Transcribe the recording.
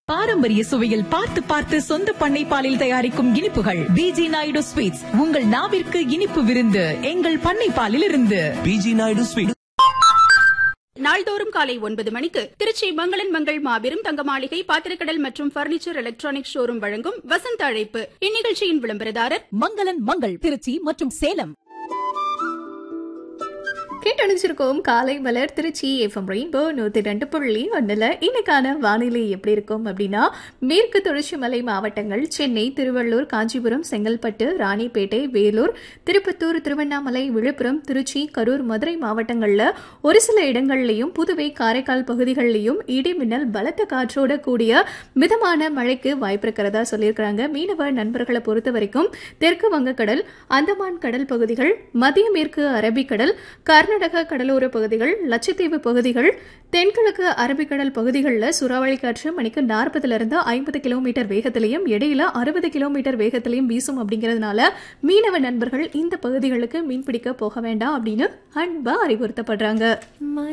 பாரம்பரிய சுவையில் பார்த்து பார்த்து சொந்த பண்ணை பாலில் தயாரிக்கும் இனிப்புகள் பிஜி நாயுடு ஸ்வீட்ஸ் உங்கள் நாவிற்கு இனிப்பு விருந்து எங்கள் பண்ணை பாலில் இருந்து பிஜி நாயுடு ஸ்வீட் நாள்தோறும் காலை ஒன்பது மணிக்கு திருச்சி மங்களன் மங்கள் மாபெரும் தங்க மாளிகை பாத்திரக்கடல் மற்றும் பர்னிச்சர் எலக்ட்ரானிக் ஷோரூம் வழங்கும் வசந்த அழைப்பு இந்நிகழ்ச்சியின் விளம்பரதாரர் மங்களன் மங்கள் திருச்சி மற்றும் சேலம் கேட்டணிச்சிருக்கோம் காலை மலர் திருச்சி எஃப்எம் ரெயின்போ நூத்தி ரெண்டு புள்ளி ஒண்ணுல இன்னைக்கான வானிலை எப்படி இருக்கும் அப்படின்னா மேற்கு தொடர்ச்சி மலை மாவட்டங்கள் சென்னை திருவள்ளூர் காஞ்சிபுரம் செங்கல்பட்டு ராணிப்பேட்டை வேலூர் திருப்பத்தூர் திருவண்ணாமலை விழுப்புரம் திருச்சி கரூர் மதுரை மாவட்டங்கள்ல ஒரு சில இடங்கள்லயும் புதுவை காரைக்கால் பகுதிகளிலையும் இடி மின்னல் பலத்த காற்றோட கூடிய மிதமான மழைக்கு வாய்ப்பு இருக்கிறதா சொல்லியிருக்கிறாங்க மீனவ நண்பர்களை பொறுத்த வரைக்கும் தெற்கு வங்கக்கடல் அந்தமான் கடல் பகுதிகள் மத்திய மேற்கு அரபிக்கடல் கர்நாடக கடலோர பகுதிகள் லட்சத்தீவு பகுதிகள் தென்கிழக்கு அரபிக்கடல் பகுதிகளில் சூறாவளி காற்று மணிக்கு நாற்பதுல இருந்து ஐம்பது கிலோமீட்டர் வேகத்திலையும் இடையில அறுபது கிலோமீட்டர் வேகத்திலையும் வீசும் அப்படிங்கிறதுனால மீனவ நண்பர்கள் இந்த பகுதிகளுக்கு மீன்பிடிக்க போக வேண்டாம் அப்படின்னு அன்பா அறிவுறுத்தப்படுறாங்க